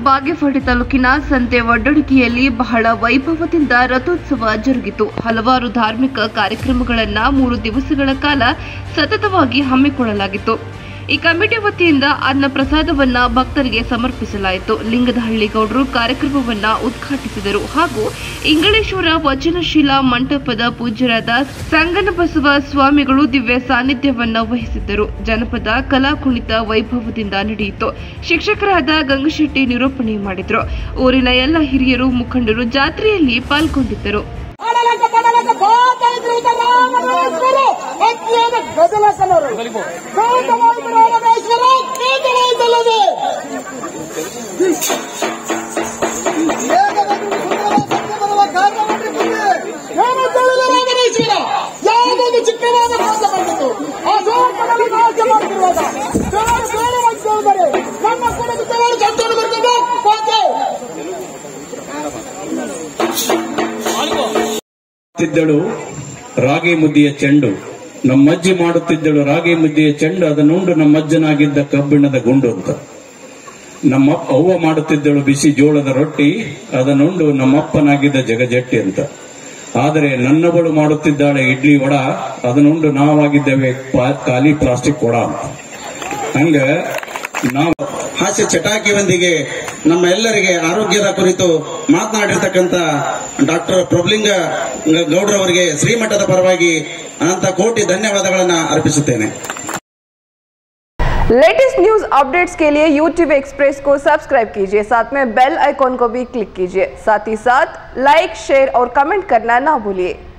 ಬಾಗೇವಾಡಿ ತಾಲೂಕಿನ ಸಂತೆ ಒಡ್ಡಡಿಕೆಯಲ್ಲಿ ಬಹಳ ವೈಭವದಿಂದ ರಥೋತ್ಸವ ಜರುಗಿತು ಹಲವಾರು ಧಾರ್ಮಿಕ ಕಾರ್ಯಕ್ರಮಗಳನ್ನ ಮೂರು ದಿವಸಗಳ ಕಾಲ ಸತತವಾಗಿ ಹಮ್ಮಿಕೊಳ್ಳಲಾಗಿತ್ತು ಈ ಕಮಿಟಿ ವತಿಯಿಂದ ಅನ್ನ ಪ್ರಸಾದವನ್ನ ಭಕ್ತರಿಗೆ ಸಮರ್ಪಿಸಲಾಯಿತು ಲಿಂಗದಹಳ್ಳಿ ಗೌಡರು ಕಾರ್ಯಕ್ರಮವನ್ನ ಉದ್ಘಾಟಿಸಿದರು ಹಾಗೂ ಇಂಗಳೇಶ್ವರ ವಚನಶೀಲ ಮಂಟಪದ ಪೂಜ್ಯರಾದ ಸಂಗನಬಸವ ಸ್ವಾಮಿಗಳು ದಿವ್ಯ ಸಾನ್ನಿಧ್ಯವನ್ನ ವಹಿಸಿದ್ದರು ಜನಪದ ಕಲಾ ಕುಣಿತ ವೈಭವದಿಂದ ನಡೆಯಿತು ಶಿಕ್ಷಕರಾದ ಗಂಗಶೆಟ್ಟಿ ನಿರೂಪಣೆ ಮಾಡಿದ್ರು ಊರಿನ ಎಲ್ಲ ಹಿರಿಯರು ಮುಖಂಡರು ಜಾತ್ರೆಯಲ್ಲಿ ಪಾಲ್ಗೊಂಡಿದ್ದರು ಆಡಲಕ ಪಡಲಕ ಬಾತೈದ್ರು ರಾಮರೇಶ್ವರ ಭಕ್ತಿಯಾದ ಗದಲಕನರು ಗೌತಮಾಯಿತರು ರಾಮೇಶ್ವರ ಕೇಂದ್ರದಲ್ಲದೆ ಏನು ತಿಳಿದ ರಾಮರೇಶ್ವರ ಯಾವುದೊಂದು ಚಿಕ್ಕವಾದ ನಾಶ ಬಂದಿತು ಆ ಸೋಮದಲ್ಲಿ ನಾಶ ಮಾಡುತ್ತಿರುವಾಗ ದೇವರು ಬೇರೆ ಅಂತ ಹೇಳಿದರೆ ನಮ್ಮ ಕುಟುಂಬ ದೇವರು ಸಂತೋಷ ಬರ್ತದೆ ಪಾತೆ ಮಾಡುತ್ತಿದ್ದಳು ರಾಗಿ ಮುದ್ದಿಯ ಚೆಂಡು ನಮ್ಮಜ್ಜಿ ಮಾಡುತ್ತಿದ್ದಳು ರಾಗಿ ಮುದ್ದಿಯ ಚೆಂಡು ಅದನ್ನುಂಡು ನಮ್ಮಜ್ಜನಾಗಿದ್ದ ಕಬ್ಬಿಣದ ಗುಂಡು ಅಂತ ನಮ್ಮ ಅವ್ವ ಮಾಡುತ್ತಿದ್ದಳು ಬಿಸಿ ಜೋಳದ ರೊಟ್ಟಿ ಅದನ್ನುಂಡು ನಮ್ಮಪ್ಪನಾಗಿದ್ದ ಜಗಜಟ್ಟಿ ಅಂತ ಆದರೆ ನನ್ನವಳು ಮಾಡುತ್ತಿದ್ದಾಳೆ ಇಡ್ಲಿ ವಡ ಅದನ್ನುಂಡು ನಾವಾಗಿದ್ದೇವೆ ಪಾ- ಖಾಲಿ ಪ್ಲಾಸ್ಟಿಕ್ ವಡ ಅಂತ ಹಂಗ ನಾವು ಹಾಸ್ಯ ಚಟಾಕಿಯೊಂದಿಗೆ ನಮ್ಮ ಎಲ್ಲರಿಗೆ ಆರೋಗ್ಯದ ಕುರಿತು ಮಾತನಾಡಿರ್ತಕ್ಕಂಥ ಡಾಕ್ಟರ್ ಪ್ರಭುಲಿಂಗ ಗೌಡ್ರವರಿಗೆ ಶ್ರೀಮಠದ ಪರವಾಗಿ ಅನಂತ ಕೋಟಿ ಧನ್ಯವಾದಗಳನ್ನು ಅರ್ಪಿಸುತ್ತೇನೆ लेटेस्ट न्यूज अपडेट्स के लिए YouTube एक्सप्रेस को सब्सक्राइब कीजिए साथ में बेल आइकॉन को भी क्लिक कीजिए साथ ही साथ लाइक शेयर और कमेंट करना ना भूलिए